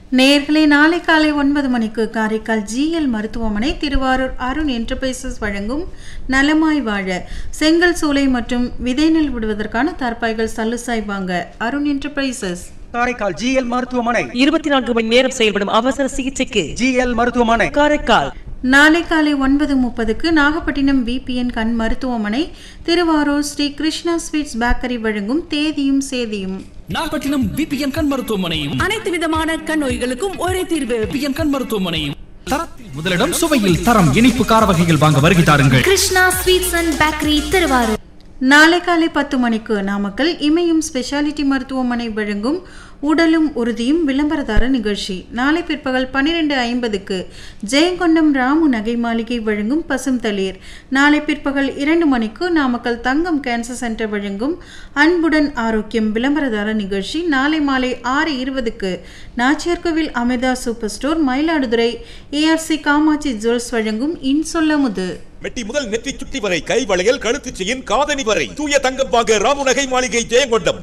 நேர்களே நாளை காலை ஒன்பது மணிக்கு காரைக்கால் ஜிஎல் மருத்துவமனை திருவாரூர் அருண் என்டர்பிரைசஸ் வழங்கும் நலமாய் வாழ செங்கல் சூளை மற்றும் விதை நெல் விடுவதற்கான தற்பாய்கள் சல்லுசாய் வாங்க அருண் என்டர்பிரைசஸ் காரைக்கால் ஜிஎல் மருத்துவமனை இருபத்தி நான்கு மணி நேரம் செயல்படும் அவசர சிகிச்சைக்கு ஜிஎல் மருத்துவமனை காரைக்கால் நாளை காலை ஒன்பது முப்பதுக்கு நாகப்பட்டினம் விபிஎன் கண் மருத்துவமனை திருவாரூர் ஸ்ரீ கிருஷ்ணா ஸ்வீட்ஸ் பேக்கரி வழங்கும் தேதியும் சேதியும் நாகப்பட்டினம் பிபிஎன் கண் மருத்துவமனையும் அனைத்து விதமான கண் நோய்களுக்கும் ஒரே தீர்வு பிபிஎன் கண் மருத்துவமனையும் தரத்தில் முதலிடம் சுவையில் தரம் இனிப்பு கார வகைகள் வாங்க வருகை தாருங்கள் Krishna sweets and bakery Thiruvarur நாளை காலை பத்து மணிக்கு நாமக்கல் இமயம் ஸ்பெஷாலிட்டி மருத்துவமனை வழங்கும் உடலும் உறுதியும் விளம்பரதார நிகழ்ச்சி நாளை பிற்பகல் பன்னிரெண்டு ஐம்பதுக்கு ஜெயங்கொண்டம் ராமு நகை மாளிகை வழங்கும் பசும் தளிர் நாளை பிற்பகல் இரண்டு மணிக்கு நாமக்கல் தங்கம் கேன்சர் சென்டர் வழங்கும் அன்புடன் ஆரோக்கியம் விளம்பரதார நிகழ்ச்சி நாளை மாலை ஆறு இருபதுக்கு Nachiyarkovil Amritha super store Mayiladuthurai ARC Kamatchi jewels வழங்கும் இன்சொல்லமுது மெட்டி முதல் நெற்றி சுட்டி வரை கை வளையல் கழுத்து செயின் காதணி வரை தூய தங்கம் வாங்க ராமுநகை மாளிகை ஜெயங்கொண்டம்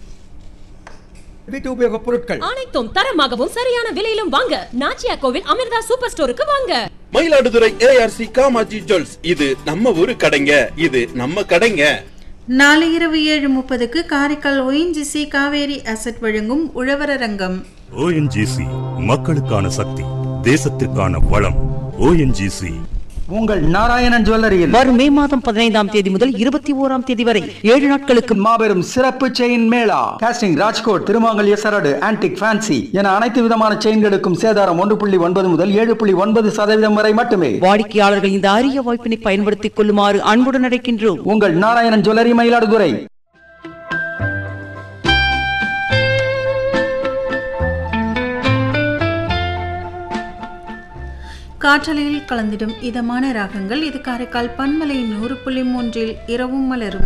வீட்டு உபயோகப் பொருட்கள் அனைத்தும் தரமாகவும் சரியான விலையிலும் வாங்க நாச்சியா கோவில் அமிர்தா சூப்பர் ஸ்டோருக்கு வாங்க மயிலாடுதுறை ஏஆர்சி காமாஜி ஜுவல்ஸ் இது நம்ம ஊரு கடைங்க இது நம்ம கடைங்க நாளை இரவு ஏழு முப்பதுக்கு காரைக்கால் ஒயின்ஜிசி காவேரி அசட் வழங்கும் உழவரரங்கம் ஓஎன்ஜிசி மக்களுக்கான சக்தி தேசத்திற்கான வளம் ஓஎன்ஜிசி உங்கள் நாராயணன் ஜுவல்லரியில் வரும் மே மாதம் பதினைந்தாம் தேதி முதல் இருபத்தி ஓராம் தேதி வரை ஏழு நாட்களுக்கு மாபெரும் சிறப்பு செயின் மேளா காஸ்டிங் ராஜ்கோட் திருமாங்கல்ய சரடு ஆன்டிக் ஃபேன்சி என அனைத்து விதமான செயின்களுக்கும் சேதாரம் ஒன்று புள்ளி ஒன்பது முதல் ஏழு புள்ளி ஒன்பது சதவீதம் வரை மட்டுமே வாடிக்கையாளர்கள் இந்த அரிய வாய்ப்பினை பயன்படுத்திக் கொள்ளுமாறு அன்புடன் அழைக்கின்றோம் உங்கள் நாராயணன் ஜுவல்லரி மயிலாடுதுறை காற்றலையில் கலந்திடும் இதமான ராகங்கள் இது காரைக்கால் பன்மலை நூறு புள்ளி மூன்றில் இரவும் மலரும்